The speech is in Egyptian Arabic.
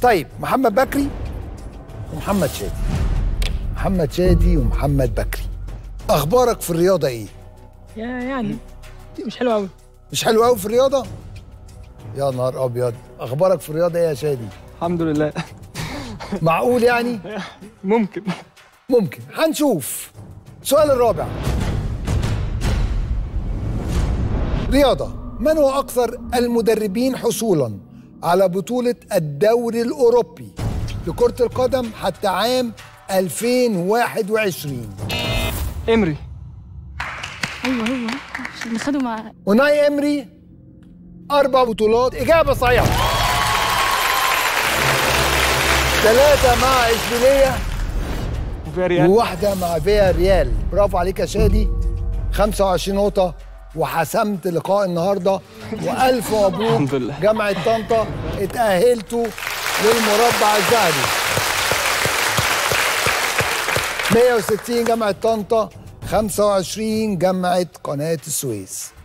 طيب محمد بكري ومحمد شادي محمد شادي ومحمد بكري اخبارك في الرياضه ايه يا يعني دي مش حلوه قوي مش حلو قوي في الرياضه يا نهار ابيض اخبارك في الرياضه ايه يا شادي الحمد لله معقول يعني ممكن ممكن هنشوف السؤال الرابع رياضة من هو أكثر المدربين حصولا على بطولة الدوري الأوروبي لكرة القدم حتى عام 2021 امري ايوه هو عشان خدوا مع وناي إمري أربع بطولات إجابة صحيحة ثلاثة مع إشبيلية وفيها ريال وواحدة مع فيا ريال برافو عليك يا شادي 25 نقطة وحسمت لقاء النهاردة وألف مبروك الحمد لله. جامعة طنطا اتأهلتوا للمربع الذهبي 160 جامعة طنطا 25 جامعة قناة السويس